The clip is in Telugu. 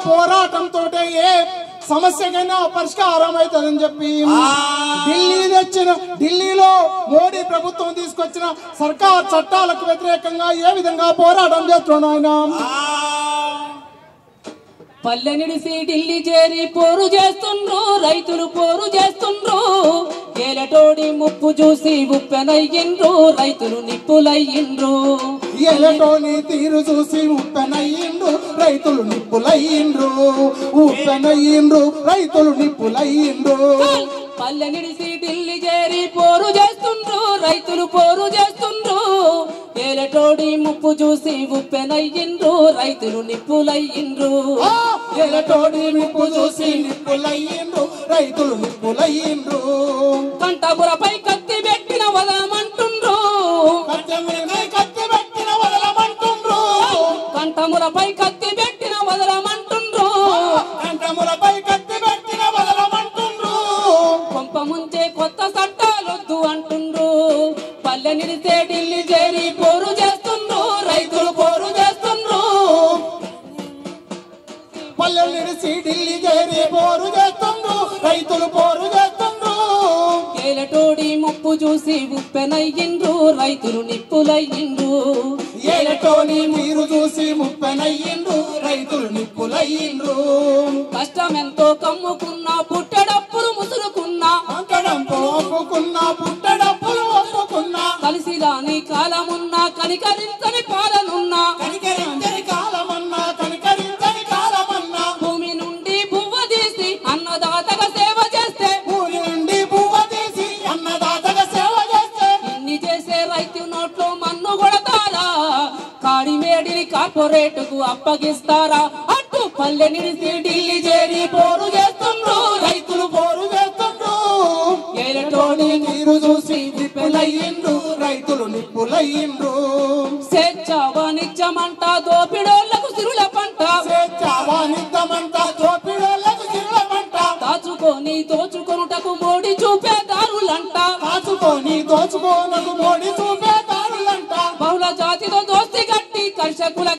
పోరాటంతో ఏ సమస్యకైనా పరిష్కారం అవుతుందని చెప్పి ఢిల్లీ తెచ్చిన ఢిల్లీలో మోడీ ప్రభుత్వం తీసుకొచ్చిన సర్కార్ చట్టాలకు వ్యతిరేకంగా ఏ విధంగా పోరాటం చేస్తున్నాడు ఆయన పల్లెనిడిసి ఢిల్లీ చేరి పోరు చేస్తుండ్రు రైతులు పోరు చేస్తుండ్రు ఏలటోడి ముప్పు చూసి ఉప్పెనయ్యిండ్రు రైతులు నిప్పులయ్యిండ్రు ఎలటోని తీరు చూసి ఉప్పెనయ్యిండ్రు రైతులు నిప్పులయ్యిండ్రు ఉప్పెనయ్యిండ్రు రైతులు నిప్పులయ్యిండ్రు పల్లెనిడిసి ఢిల్లీ చేరి పోరు చేస్తుండ్రు రైతులు పోరు చేస్తుండ్రు ఏలటోడి ముప్పు చూసి ఉప్పెనయ్యిండ్రు రైతులు నిప్పులయ్యిండ్రు ఎలటోడి నిప్పు చూసి నిప్పులయ్యిండ్రు రైతులు నిప్పులయ్యిండ్రు కంటబురపై కత్తి పెట్టిన వదలమంటుండ్రు కత్తెములపై కత్తి పెట్టిన వదలమంటుండ్రు కంఠములపై కత్తి పెట్టిన వదలమంటుండ్రు కంఠములపై కత్తి పెట్టిన వదలమంటుండ్రు కొంప ముంచే కొత్త చట్టాలొద్దు అంటుండ్రు పల్లె నిడితే ఢిల్లీ చేరి పోరు చేస్తుండ్రు రైతులు పోరు చేస్తుండ్రు పల్లెలు నిడిసి ఢిల్లీ చేరి పోరు చేస్తుండ్రు రైతులు పోరు చేస్తుండ్రు ఏలటోడి ముప్పు చూసి ఉప్పెనయ్యిండ్రు రైతులు నిప్పులయ్యిండ్రు ఏలటోని మీరు చూసి ముప్పెనయ్యిండ్రు రైతులు నిప్పులయ్యిండ్రు కష్టమెంతో కమ్ముకున్నా పుట్టెడప్పులు ముసురుకున్నా అంకడంపు ఒప్పుకున్నా పుట్టడప్పులు ఒప్పుకున్నా కలిసి రాని కాలమున్నా కనికరించని పాలనున్నా కనికరించని కాలమన్నా కనికరించని కాలమన్నా భూమి నుండి బువ్వ తీసి అన్నదాతగా సేవ చేస్తే ఊరి నుండి పువ్వ తీసి అన్నదాతగా సేవ చేస్తే ఇన్ని చేసే రైతు నోట్లో మన్ను కొడతారా కాడిమేడిని కార్పొరేటుకు అప్పగిస్తారా అటు పల్లె నిడిసి ఢిల్లీ చేరి పోరు చేస్తుండ్రు రైతులు పోరు చేస్తుండ్రు ఏలటోని నీరు చూసి నిప్పులయ్యిండ్రు రైతులు నిప్పులయ్యిండ్రు స్వేచ్ఛ వాణిజ్యమంట దోపిడోళ్లకు సిరుల పంట స్వేచ్ఛ వాణిజ్యమంతా దోపిడోళ్లకు జిల్లమంట దాచుకొని దోచుకొనుటకు మోడి చూపే దారులంట కాచుకొని దోచుకోనకు మోడి చూపే దారులంట బహుళ జాతితో దోస్తి కట్టి కర్షకుల